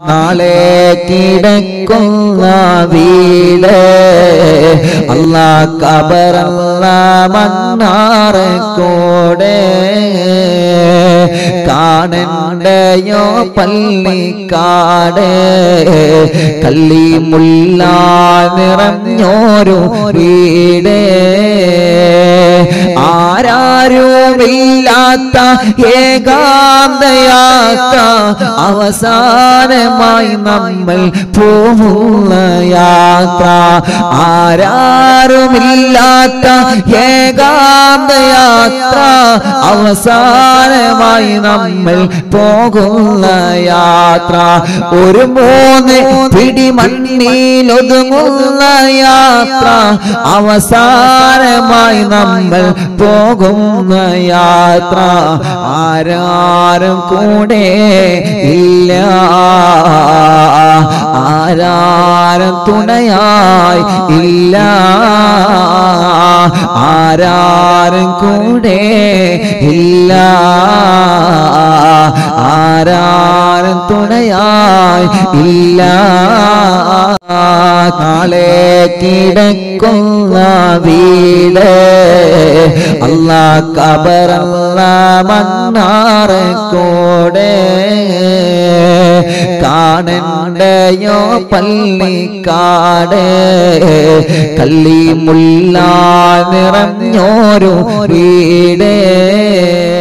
നാളെ കിടക്കുന്ന വീട് അല്ലാ കബറല്ല മണ്ണാറക്കോടെ കാണണ്ടയോ പള്ളിക്കാട് കള്ളി മുല്ല നിറഞ്ഞോരു വീട് ആരാരുമില്ലാത്ത ഏകാന്തയാത്ര അവസാനമായി നമ്മൾ പോകുന്ന യാത്ര ആരാരുമില്ലാത്ത ഏകാന്തയാത്ര അവസാനമായി നമ്മൾ പോകുന്ന യാത്ര ഒരു മൂന്ന് പിടി മണ്ണിലൊതുങ്ങുന്ന യാത്ര അവസാനമായി നമ്മൾ പോകുന്ന യാത്ര ആരാരും കൂടെ ഇല്ല ആരാരും തുണയായി ഇല്ല ആരാരും കൂടെ ഇല്ല ആരാരും തുണയായി ഇല്ല നാളെ കിടക്കുന്ന വീട് അല്ലാ കബറല്ല മണ്ണാറക്കോടെ കാണണ്ടയോ പള്ളിക്കാട് കള്ളി മുല്ല നിറഞ്ഞോരു വീട്